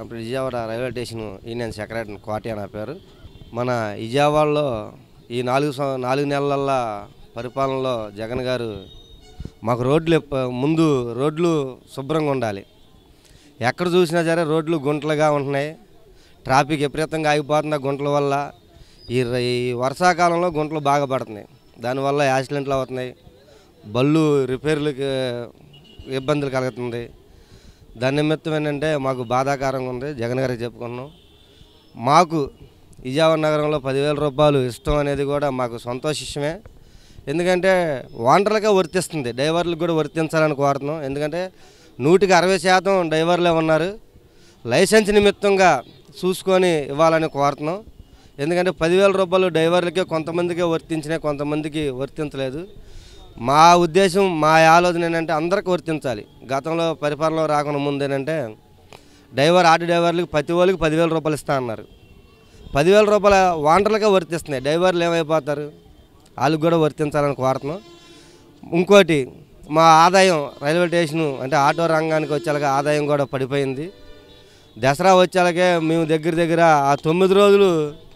Vijayawada railway station union secretary Koti నా పేరు మన విజయవాడలో ఈ నాలుగు సం- నాలుగు నెలల పరిపాలనలో జగన్ గారు మాకు రోడ్లు ఎప్ప- ముందు రోడ్లు శుభ్రంగా ఉండాలి ఎక్కడ చూసినా సరే రోడ్లు గుంటలుగా ఉంటున్నాయి ట్రాఫిక్ విపరీతంగా ఆగిపోతుంది ఆ గుంటల వల్ల ఈ ర- ఈ వర్షాకాలంలో గుంటలు బాగా పడుతున్నాయి దానివల్ల యాక్సిడెంట్లు అవుతున్నాయి బళ్ళు రిపేర్లకి ఇబ్బందులు కలుగుతుంది దాని నిమిత్తం ఏంటంటే మాకు బాధాకరంగా ఉంది జగన్ గారికి చెప్పుకున్నాం మాకు విజయవాడ నగరంలో పదివేల రూపాయలు ఇష్టం అనేది కూడా మాకు సంతోషమే ఎందుకంటే వాండర్లకే వర్తిస్తుంది డ్రైవర్లకు కూడా వర్తించాలని కోరుతున్నాం ఎందుకంటే నూటికి అరవై శాతం డ్రైవర్లే ఉన్నారు లైసెన్స్ నిమిత్తంగా చూసుకొని ఇవ్వాలని కోరుతున్నాం ఎందుకంటే పదివేల రూపాయలు డ్రైవర్లకే కొంతమందికే వర్తించినాయి కొంతమందికి వర్తించలేదు మా ఉద్దేశం మా ఆలోచన ఏంటంటే అందరికి వర్తించాలి గతంలో పరిపాలన రాకుండా ముందు ఏంటంటే డ్రైవర్ ఆటో డ్రైవర్లకు ప్రతి వాళ్ళకి పదివేల రూపాయలు ఇస్తా అన్నారు పదివేల రూపాయల వాండర్లకే వర్తిస్తున్నాయి డ్రైవర్లు ఏమైపోతారు వాళ్ళకి కూడా వర్తించాలని కోరుతున్నాం ఇంకోటి మా ఆదాయం రైల్వే స్టేషను అంటే ఆటో రంగానికి వచ్చేలాగా ఆదాయం కూడా పడిపోయింది దసరా వచ్చేలాగే మేము దగ్గర దగ్గర ఆ తొమ్మిది రోజులు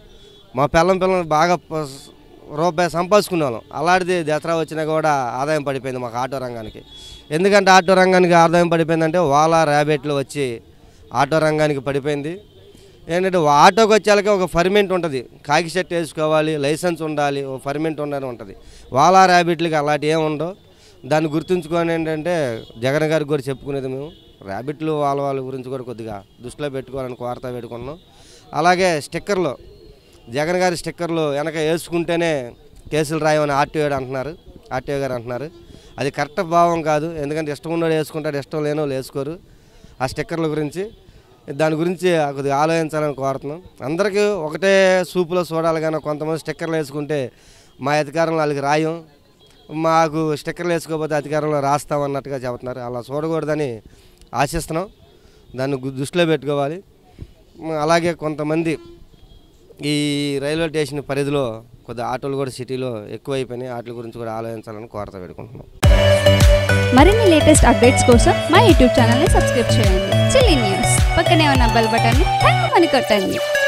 మా పిల్లం పిల్లలు బాగా ప- రూపాయి సంపాదించుకునే వాళ్ళం అలాంటిది దసరా వచ్చినా కూడా ఆదాయం పడిపోయింది మాకు ఆటో రంగానికి ఎందుకంటే ఆటో రంగానికి ఆదాయం పడిపోయిందంటే ఓలా ర్యాబెట్లు వచ్చి ఆటో రంగానికి పడిపోయింది ఏంటంటే ఆటోకి వచ్చేలాగే ఒక ఫర్మెంట్ ఉంటుంది కాకి షర్ట్ వేసుకోవాలి లైసెన్స్ ఉండాలి ఒక ఫర్మెంట్ ఉండాలని ఉంటుంది వాలా ర్యాబిట్లకి అలాంటి ఏమి ఉండవు దాన్ని గుర్తుంచుకొని ఏంటంటే జగన్ గారికి కూడా చెప్పుకునేది మేము ర్యాబిట్లు వాళ్ళ వాళ్ళ గురించి కూడా కొద్దిగా దృష్టిలో పెట్టుకోవాలని కోరతా పెట్టుకున్నాం అలాగే స్టిక్కర్లు జగన్ గారి స్టిక్కర్లు వెనక వేసుకుంటేనే కేసులు రాయమని ఆర్టీఓ అంటున్నారు ఆర్టీఓ గారు అంటున్నారు అది కరెక్ట్ భావం కాదు ఎందుకంటే ఇష్టం ఉన్నోడు వేసుకుంటాడు ఇష్టం లేని వాళ్ళు వేసుకోరు ఆ స్టిక్కర్ల గురించి దాని గురించి కొద్దిగా ఆలోచించాలని కోరుతున్నాం అందరికీ ఒకటే సూపులో చూడాలి కానీ కొంతమంది స్టిక్కర్లు వేసుకుంటే మా అధికారంలో వాళ్ళకి రాయం మాకు స్టిక్కర్లు వేసుకోకపోతే అధికారంలో రాస్తాం అన్నట్టుగా చెబుతున్నారు అలా చూడకూడదని ఆశిస్తున్నాం దాన్ని గు- దృష్టిలో పెట్టుకోవాలి మ, అలాగే కొంతమంది ఈ రైల్వే స్టేషన్ పరిధిలో కొద్ది ఆటోలు కూడా సిటీలో ఎక్కువైపోయినాయి వాటి గురించి కూడా ఆలోచించాలని కోరత పెట్టుకుంటున్నాం మరిన్ని లేటెస్ట్ అప్డేట్స్ కోసం మా యూట్యూబ్ ఛానల్ని సబ్స్క్రైబ్ చేయండి చిల్లీ న్యూస్ పక్కనే ఉన్న బెల్ బటన్ని టంగ్ కొట్టండి